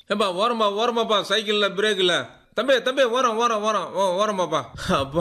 ஏப்பா ஓரம்பா ஓரமாப்பா சைக்கிள்ல பிரேக் இல்ல தம்பி தம்பி ஓரம் ஓரம் ஓரம் ஓ ஓரமாப்பா அப்பா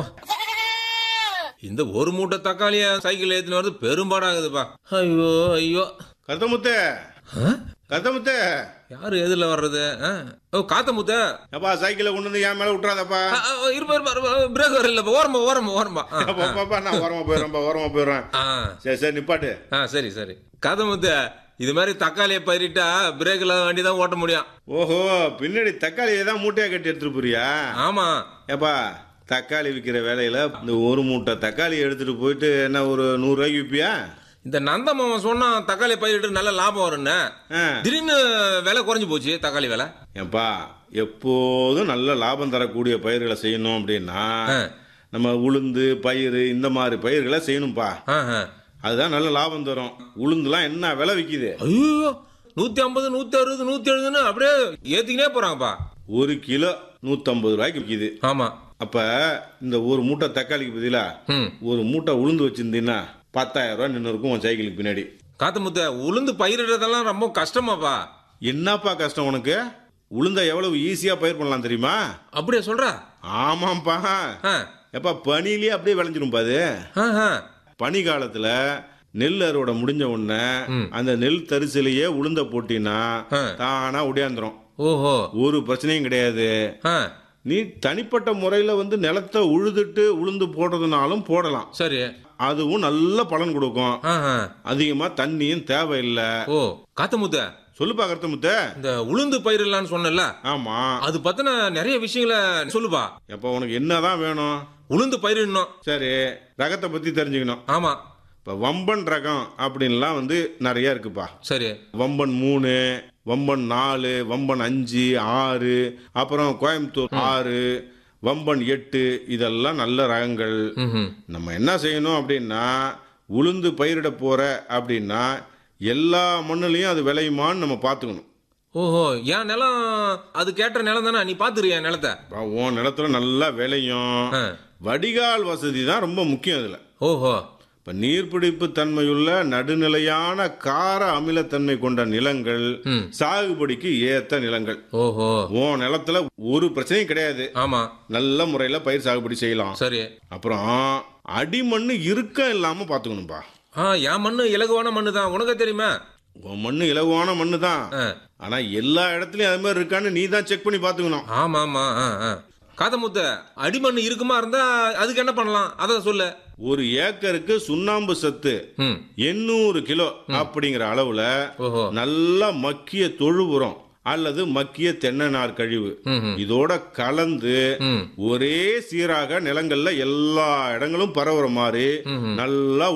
இந்த ஒரு மூட்டை தக்காளிய சைக்கிள் ஏத்தின்னு வரது பெரும்பாடாகுதுப்பா ஐயோ ஐயோ கருத்தமுத்து ஆ? கருத்தமுத்து யாரு எதிரில் வர்றது ஆ? ஓ காத்த முத்த அப்பா சைக்கிளை கொண்டு வந்து என் மேல விட்டுறாதப்பா ஆ, ஆ, இருப்பா இருப்பா, இருப்பா பிரேக் வர இல்லப்பா ஓரமா ஓரமா ஓரமா ஆ, அப்பா, அப்பா, அப்பா, நான் ஓரமா போயிடுறேன்ப்பா ஓரமா போயிடுறேன் ஆ சரி சரி நிப்பாட்டு ஆ சரி சரி காத்த முத்த இது மாதிரி தக்காளியை பயிரிட்டா பிரேக் இல்லாத வண்டி தான் ஓட்ட முடியும் ஓஹோ பின்னாடி தக்காளியை தான் மூட்டையா கட்டி எடுத்துட்டு போறியா ஆமா ஏப்பா தக்காளி விற்கிற வேலையில இந்த ஒரு மூட்டை தக்காளி எடுத்துட்டு போயிட்டு என்ன ஒரு நூறு ரூபாய்க்கு விற்பியா இந்த நந்த மாமன் சொன்னா தக்காளி பயிரிட்டு நல்ல லாபம் வரும்னு ஆ. திடீர்னு விலை குறைஞ்சு போச்சு தக்காளி விலை ஏப்பா எப்போதும் நல்ல லாபம் தரக்கூடிய பயிர்களை செய்யணும் அப்படின்னா ஆ. நம்ம உளுந்து பயிர் இந்த மாதிரி பயிர்களை செய்யணும்ப்பா ஆ, ஆ. அதுதான் நல்ல லாபம் தரும் உளுந்துலாம் என்ன விலை விக்குது ஐயோ நூத்தி ஐம்பது நூத்தி அறுபது நூத்தி எழுபதுன்னு அப்படியே ஏத்திக்கினே போறாங்கப்பா ஒரு கிலோ நூத்தம்பது ரூபாய்க்கு விக்குது ஆமா அப்ப இந்த ஒரு மூட்டை தக்காளிக்கு பதிலா ம் ஒரு மூட்டை உளுந்து வச்சிருந்தீங்கன்னா பத்தாயிரம் ரூபாய் நின்று இருக்கும் உன் சைக்கிளுக்கு பின்னாடி காத்து முத்த உளுந்து பயிரிடுறதெல்லாம் ரொம்ப கஷ்டமாப்பா என்னப்பா கஷ்டம் உனக்கு உளுந்த எவ்வளவு ஈஸியா பயிர் பண்ணலாம் தெரியுமா அப்படியே சொல்றா ஆமாப்பா ஆ, எப்பா பனிலேயே அப்படியே விளைஞ்சிரும்பா அது ஆ, ஆ. பனி காலத்துல நெல் அறுவடை முடிஞ்ச உடனே அந்த நெல் தரிசிலேயே உளுந்த போட்டினா ஆ. தானா உடையாந்துரும் ஓஹோ ஒரு பிரச்சனையும் கிடையாது ஆ, நீ தனிப்பட்ட முறையில வந்து நிலத்தை உழுதுட்டு உளுந்து போடுறதுனாலும் போடலாம் சரி அதுவும் நல்ல பலன் கொடுக்கும் ஆ, ஆ. அதிகமா தண்ணியும் தேவையில்லை ஓ காத்து முத்த சொல்லுப்பா கருத்தமுத்த இந்த உளுந்து பயிரிடலான்னு சொன்னல ஆமா அது பத்தின நிறைய விஷயங்களை சொல்லுப்பா எப்ப உனக்கு என்னதான் வேணும் உளுந்து பயிரிடணும் சரி ரகத்தை பத்தி தெரிஞ்சுக்கணும் ஆமா இப்ப வம்பன் ரகம் அப்படின்லாம் வந்து நிறைய இருக்குப்பா சரி வம்பன் மூணு வம்பன் நாலு வம்பன் அஞ்சு ஆறு அப்புறம் கோயம்புத்தூர் ஆறு வம்பன் எட்டு இதெல்லாம் நல்ல ரகங்கள் ம்ஹும். நம்ம என்ன செய்யணும் அப்படின்னா உளுந்து பயிரிட போற அப்படின்னா எல்லா மண்ணுலையும் அது விளையுமான்னு நம்ம பார்த்துக்கணும் ஓஹோ என் நிலம் அது கேட்ட நிலம் தானே நீ பாத்துறிய நிலத்தை இப்ப உன் நிலத்துல நல்லா விளையும் ஆ. வடிகால் வசதி தான் ரொம்ப முக்கியம் இதுல ஓஹோ இப்ப நீர்பிடிப்பு தன்மையுள்ள நடுநிலையான கார அமிலத்தன்மை கொண்ட நிலங்கள் ம். சாகுபடிக்கு ஏத்த நிலங்கள் ஓஹோ உன் நிலத்துல ஒரு பிரச்சனையும் கிடையாது ஆமா நல்ல முறையில பயிர் சாகுபடி செய்யலாம் சரி அப்புறம் அடிமண்ணு இருக்கம் இல்லாம பாத்துக்கணும்பா ஆ என் மண்ணு இலகுவான மண்ணு தான் உனக்கு தெரியுமா உன் மண்ணு இலகுவான மண்ணு தான் ஆ. ஆனா எல்லா இடத்துலயும் அது மாதிரி இருக்கான்னு நீ தான் செக் பண்ணி பாத்துக்கணும் ஆமா ஆமா ஆ, ஆ. காதமுத்த அடிமண் இருக்குமா இருந்தா அதுக்கு என்ன பண்ணலாம் அத சொல்லு ஒரு ஏக்கருக்கு சுண்ணாம்பு சத்து ம் எண்ணூறு கிலோ அப்படிங்கிற அளவுல ஓஹோ நல்லா மக்கிய தொழு உரம் அல்லது மக்கிய தென்னை நார் கழிவு ம்ஹும். இதோட கலந்து ம் ஒரே சீராக நிலங்கள்ல எல்லா இடங்களும் பரவுற மாதிரி ம்ஹும். நல்லா